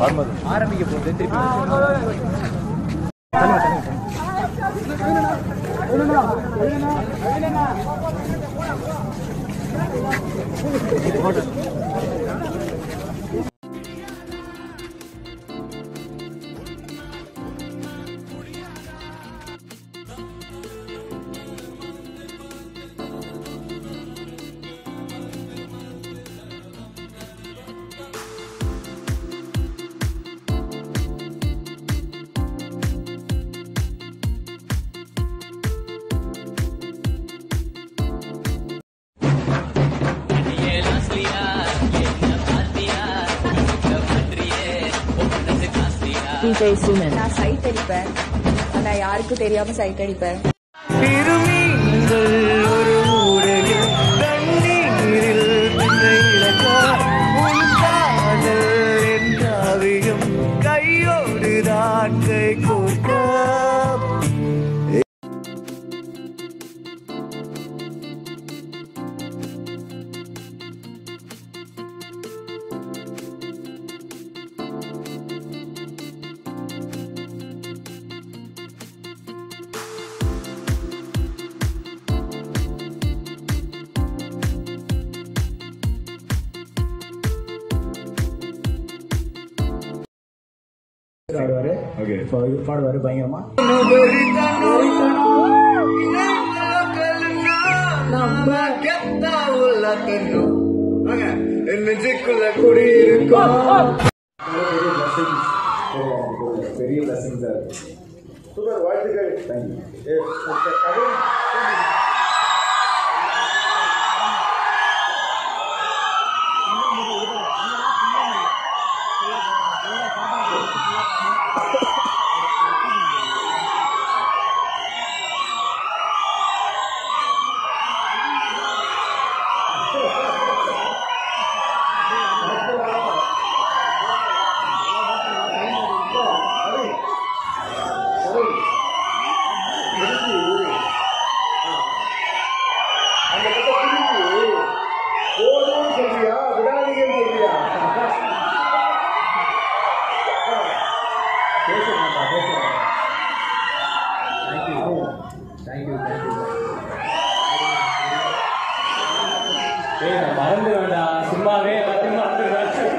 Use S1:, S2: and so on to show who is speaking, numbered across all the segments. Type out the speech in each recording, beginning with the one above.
S1: ஆரம்பிக்க போகுது திருப்பி
S2: DJ Suman.
S3: நான் சைட் அடிப்பேன் நான் யாருக்கும் தெரியாம சைட் அடிப்பேன்
S4: திருமீன்கள் ஒரு ஊரையில் தண்ணீரில் பின்னை இழக்க உன் காதல் என்றாவியும் கையோடு தான் கை கோர்க்க
S1: பாடுவாரு பாடுவாரு பயங்கரமா
S4: நெஞ்சுக்குள்ள குடியிருக்கோம்
S1: பெரிய பிளஸிங் சார்
S4: சூப்பர் வாழ்த்துக்கள்
S1: தேங்க்யூ
S4: அந்த பக்கம் திரும்பி போதும் சொல்றியா விடாதீங்கன்னு சொல்றியா
S1: பேசுறேன்ப்பா பேசுறேன் தேங்க்யூ தேங்க்யூ தேங்க்யூ
S5: ஏய் நான் மறந்து வேண்டாம் சும்மாவே எல்லாத்தையும் மறந்துடுவேன்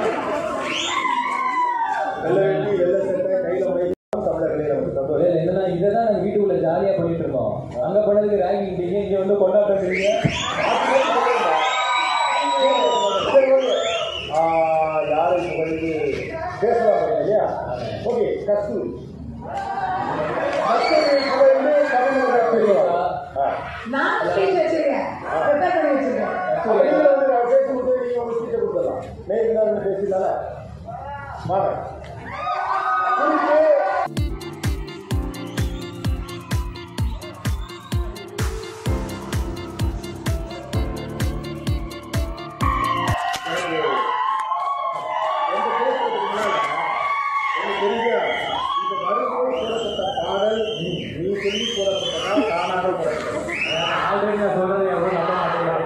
S4: வெள்ளை வெட்டி வெள்ளை சட்டை கையில மயில் தமிழர் கலையில சந்தோஷம்
S5: ஏய், என்னன்னா இதை தான் நாங்கள் வீட்டுக்குள்ள ஜாலியாக பண்ணிட்டு இருக்கோம் அங்கே பண்ணதுக்கு ரேங்கிங் இங்கே வந்து கொண்டாடுறீங்க
S4: யாரை புகழ்ந்து பேசலாம் இல்லையா ஓகே கஸ்தூரி கஸ்தூரி புகழ்ந்து தமிழக பெரியவா
S3: நான் ஸ்பீச் வச்சிருக்கேன் ப்ரிப்பேர் பண்ணி வச்சிருக்கேன்
S4: அப்படியே வந்து நான் பேசும்போது நீங்க உங்க ஸ்பீச்சை கொடுத்துடலாம் நேற்று தான் வந்து பேசினால வாங்க குறிப்பு எந்த பேசுறதுக்கு முன்னால எனக்கு தெரிஞ்சா இந்த மறுபடியும் கூறப்பட்ட பாடல் நீ நீ சொல்லி கூறப்பட்டதா தானாக கூறப்பட்டது
S5: ஆல்ரெடி நான் சொல்றது எவ்வளோ நம்ப மாட்டேங்கிறாங்க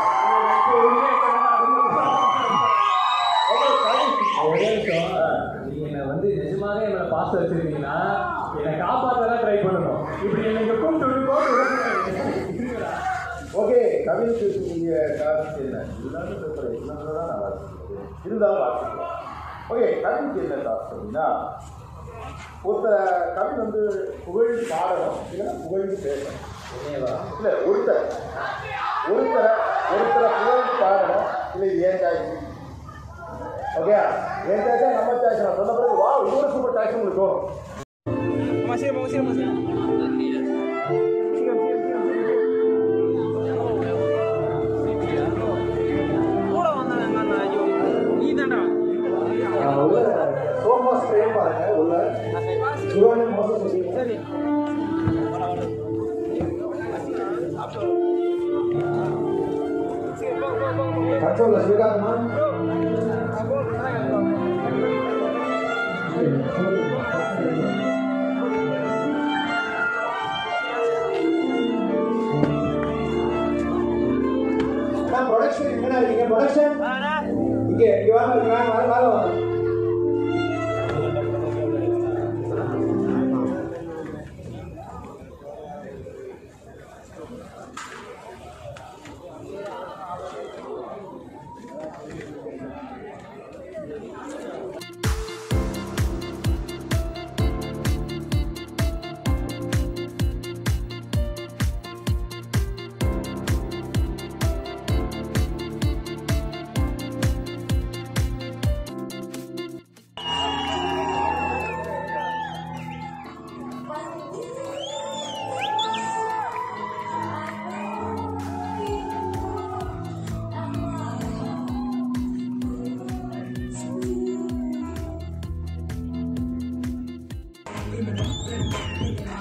S5: ஒரே நிமிஷம் நீங்க என்னை வந்து நிஜமாவே என்னோட பாச வச்சிருக்கீங்கன்னா என்னை காப்பாற்ற தான் ட்ரை பண்ணணும் இப்படி என்னை இங்க கூப்பிட்டு விட்டு போட்டு
S4: ஓகே கவிதை பேசக்கூடிய காரணம் என்ன எல்லாரும் பேசுகிறேன் எல்லாரும் தான் நான் வாசிக்கிறேன் இருந்தாலும் வாசிக்கிறேன் ஓகே கவிதைக்கு என்ன காரணம் அப்படின்னா ஒருத்தர் கவி வந்து புகழ்ந்து பாடணும் இல்லைன்னா புகழ்ந்து பேசணும் இல்லை ஒருத்தர் ஒருத்தரை ஒருத்தரை புகழ்ந்து பாடணும் இல்லை இது ஏன் சாய்ஸ் ஓகே என் சாய்ஸா நம்ம சாய்ஸ் நான் சொன்ன பிறகு வா இவ்வளோ சூப்பர் சாய்ஸ் உங்களுக்கு தோணும் உள்ள சோமாஸ் பிரேம் பாருங்க உள்ள துரோணி மோசம் சொல்லி கண்ட்ரோல் ஸ்வீகாரமா ப்ரொடக்ஷன் எங்கடா இருக்கீங்க ப்ரொடக்ஷன் இங்கே இங்கே வாங்க இங்க வாங்க வாங்க வாங்க வாங்க
S3: ஆ